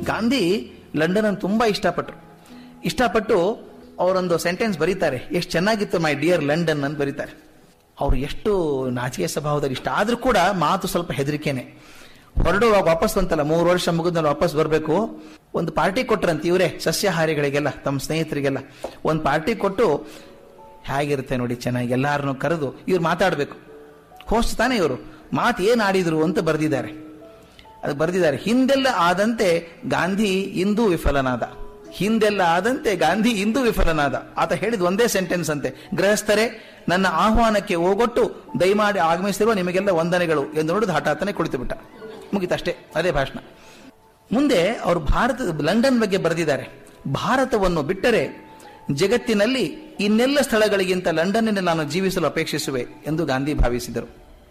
Gandhi London ಅನ್ನು ತುಂಬಾ ಇಷ್ಟಪಟ್ಟರು ಇಷ್ಟಪಟ್ಟು ಅವರೊಂದು ಸೆಂಟೆನ್ಸ್ ಬರೀತಾರೆ ಎಷ್ಟು ಚೆನ್ನಾಗಿತ್ತು ಮೈ ಡಿಯರ್ ಲಂಡನ್ ಅಂತ ಬರೀತಾರೆ ಅವ್ರು ಎಷ್ಟು ನಾಚಿಕೆ ಸ್ವಭಾವದಲ್ಲಿ ಇಷ್ಟ ಆದ್ರೂ ಕೂಡ ಮಾತು ಸ್ವಲ್ಪ ಹೆದರಿಕೆನೆ ಹೊರಡುವಾಗ ವಾಪಸ್ ಬಂತಲ್ಲ ಮೂರು ವರ್ಷ ಮುಗಿದ್ಮೇಲೆ ವಾಪಸ್ ಬರಬೇಕು ಒಂದು ಪಾರ್ಟಿ ಕೊಟ್ರಂತೆ ಇವರೇ ಸಸ್ಯಾಹಾರಿಗಳಿಗೆಲ್ಲ ತಮ್ಮ ಸ್ನೇಹಿತರಿಗೆಲ್ಲ ಒಂದು ಪಾರ್ಟಿ ಕೊಟ್ಟು ಹೇಗಿರುತ್ತೆ ನೋಡಿ ಚೆನ್ನಾಗಿ ಎಲ್ಲಾರನ್ನು ಕರೆದು ಇವ್ರು ಮಾತಾಡಬೇಕು ಹೋಸ್ಟ್ ತಾನೇ ಇವರು ಮಾತು ಏನ್ ಆಡಿದ್ರು ಅಂತ ಬರೆದಿದ್ದಾರೆ ಅದು ಬರೆದಿದ್ದಾರೆ ಹಿಂದೆಲ್ಲ ಆದಂತೆ ಗಾಂಧಿ ಇಂದು ವಿಫಲನಾದ ಹಿಂದೆಲ್ಲ ಆದಂತೆ ಗಾಂಧಿ ಇಂದು ವಿಫಲನಾದ ಆತ ಹೇಳಿದ ಒಂದೇ ಸೆಂಟೆನ್ಸ್ ಅಂತೆ ಗೃಹಸ್ಥರೇ ನನ್ನ ಆಹ್ವಾನಕ್ಕೆ ಹೋಗೊಟ್ಟು ದಯಮಾಡಿ ಆಗಮಿಸಿರುವ ನಿಮಗೆಲ್ಲ ವಂದನೆಗಳು ಎಂದು ನೋಡಿದ ಹಠಾತ್ತನೆ ಕುಳಿತು ಬಿಟ್ಟ ಮುಗಿತಷ್ಟೇ ಅದೇ ಭಾಷಣ ಮುಂದೆ ಅವರು ಭಾರತ ಲಂಡನ್ ಬಗ್ಗೆ ಬರೆದಿದ್ದಾರೆ ಭಾರತವನ್ನು ಬಿಟ್ಟರೆ ಜಗತ್ತಿನಲ್ಲಿ ಇನ್ನೆಲ್ಲ ಸ್ಥಳಗಳಿಗಿಂತ ಲಂಡನ್ನಲ್ಲಿ ನಾನು ಜೀವಿಸಲು ಅಪೇಕ್ಷಿಸುವೆ ಎಂದು ಗಾಂಧಿ ಭಾವಿಸಿದರು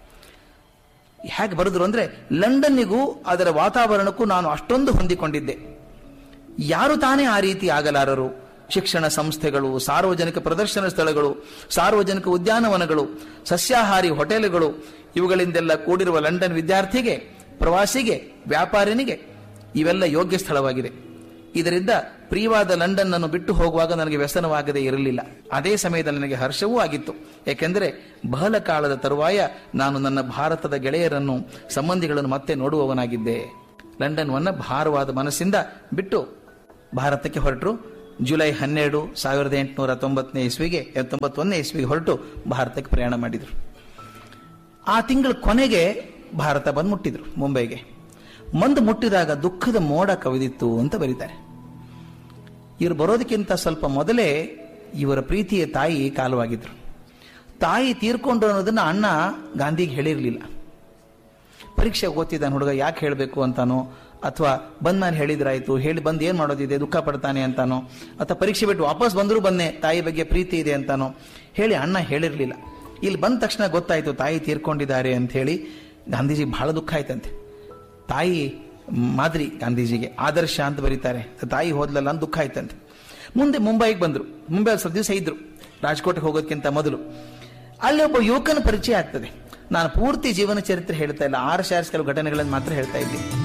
ಹೇಗೆ ಬರೆದ್ರು ಅಂದ್ರೆ ಲಂಡನ್ನಿಗೂ ಅದರ ವಾತಾವರಣಕ್ಕೂ ನಾನು ಅಷ್ಟೊಂದು ಹೊಂದಿಕೊಂಡಿದ್ದೆ ಯಾರು ತಾನೇ ಆ ರೀತಿ ಆಗಲಾರರು ಶಿಕ್ಷಣ ಸಂಸ್ಥೆಗಳು ಸಾರ್ವಜನಿಕ ಪ್ರದರ್ಶನ ಸ್ಥಳಗಳು ಸಾರ್ವಜನಿಕ ಉದ್ಯಾನವನಗಳು ಸಸ್ಯಾಹಾರಿ ಹೋಟೆಲ್ಗಳು ಇವುಗಳಿಂದೆಲ್ಲ ಕೂಡಿರುವ ಲಂಡನ್ ವಿದ್ಯಾರ್ಥಿಗೆ ಪ್ರವಾಸಿಗೆ ವ್ಯಾಪಾರಿನಿಗೆ ಇವೆಲ್ಲ ಯೋಗ್ಯ ಸ್ಥಳವಾಗಿದೆ ಇದರಿಂದ ಪ್ರಿಯವಾದ ಲಂಡನ್ ಅನ್ನು ಬಿಟ್ಟು ಹೋಗುವಾಗ ನನಗೆ ವ್ಯಸನವಾಗದೇ ಇರಲಿಲ್ಲ ಅದೇ ಸಮಯದಲ್ಲಿ ನನಗೆ ಹರ್ಷವೂ ಆಗಿತ್ತು ಏಕೆಂದರೆ ಬಹಳ ಕಾಲದ ತರುವಾಯ ನಾನು ನನ್ನ ಭಾರತದ ಗೆಳೆಯರನ್ನು ಸಂಬಂಧಿಗಳನ್ನು ಮತ್ತೆ ನೋಡುವವನಾಗಿದ್ದೆ ಲಂಡನ್ವನ್ನ ಭಾರವಾದ ಮನಸ್ಸಿಂದ ಬಿಟ್ಟು ಭಾರತಕ್ಕೆ ಹೊರಟರು ಜುಲೈ ಹನ್ನೆರಡು ಸಾವಿರದ ಎಂಟುನೂರ ತೊಂಬತ್ತನೇ ಇಸ್ವಿಗೆ ತೊಂಬತ್ತೊಂದನೇ ಇಸ್ವಿಗೆ ಹೊರಟು ಭಾರತಕ್ಕೆ ಪ್ರಯಾಣ ಮಾಡಿದರು ಆ ತಿಂಗಳ ಕೊನೆಗೆ ಭಾರತ ಬಂದು ಮುಟ್ಟಿದ್ರು ಮುಂಬೈಗೆ ಮಂದು ಮುಟ್ಟಿದಾಗ ದುಃಖದ ಮೋಡ ಕವಿದಿತ್ತು ಅಂತ ಬರೀತಾರೆ ಇವರು ಬರೋದಕ್ಕಿಂತ ಸ್ವಲ್ಪ ಮೊದಲೇ ಇವರ ಪ್ರೀತಿಯ ತಾಯಿ ಕಾಲವಾಗಿದ್ರು ತಾಯಿ ತೀರ್ಕೊಂಡು ಅನ್ನೋದನ್ನ ಅಣ್ಣ ಗಾಂಧಿಗೆ ಹೇಳಿರಲಿಲ್ಲ ಪರೀಕ್ಷೆ ಓದ್ತಿದ್ದಾನೆ ಹುಡುಗ ಯಾಕೆ ಹೇಳಬೇಕು ಅಂತಾನೋ ಅಥವಾ ಬಂದ್ ನಾನು ಹೇಳಿದ್ರಾಯ್ತು ಹೇಳಿ ಬಂದು ಏನ್ ಮಾಡೋದಿದೆ ದುಃಖ ಪಡ್ತಾನೆ ಅಂತಾನೋ ಅಥವಾ ಪರೀಕ್ಷೆ ಬಿಟ್ಟು ವಾಪಸ್ ಬಂದರೂ ಬಂದೆ ತಾಯಿ ಬಗ್ಗೆ ಪ್ರೀತಿ ಇದೆ ಅಂತಾನೋ ಹೇಳಿ ಅಣ್ಣ ಹೇಳಿರ್ಲಿಲ್ಲ ಇಲ್ಲಿ ಬಂದ ತಕ್ಷಣ ಗೊತ್ತಾಯ್ತು ತಾಯಿ ತೀರ್ಕೊಂಡಿದ್ದಾರೆ ಅಂತ ಹೇಳಿ ಗಾಂಧೀಜಿ ಬಹಳ ದುಃಖ ಆಯ್ತಂತೆ ತಾಯಿ ಮಾದರಿ ಗಾಂಧೀಜಿಗೆ ಆದರ್ಶ ಅಂತ ಬರೀತಾರೆ ತಾಯಿ ಹೋದ್ಲಲ್ಲ ಅಂತ ದುಃಖ ಆಯ್ತಂತೆ ಮುಂದೆ ಮುಂಬೈಗೆ ಬಂದ್ರು ಮುಂಬೈ ಸ್ವಲ್ಪ ದಿವಸ ಇದ್ರು ರಾಜ್ಕೋಟ್ಗೆ ಹೋಗೋದಕ್ಕಿಂತ ಮೊದಲು ಅಲ್ಲಿ ಒಬ್ಬ ಯುವಕನ ಪರಿಚಯ ಆಗ್ತದೆ ನಾನು ಪೂರ್ತಿ ಜೀವನ ಚರಿತ್ರೆ ಹೇಳ್ತಾ ಇಲ್ಲ ಆರು ಶಾರ್ಸ್ ಕೆಲವು ಘಟನೆಗಳನ್ನು ಮಾತ್ರ ಹೇಳ್ತಾ ಇದ್ದೀನಿ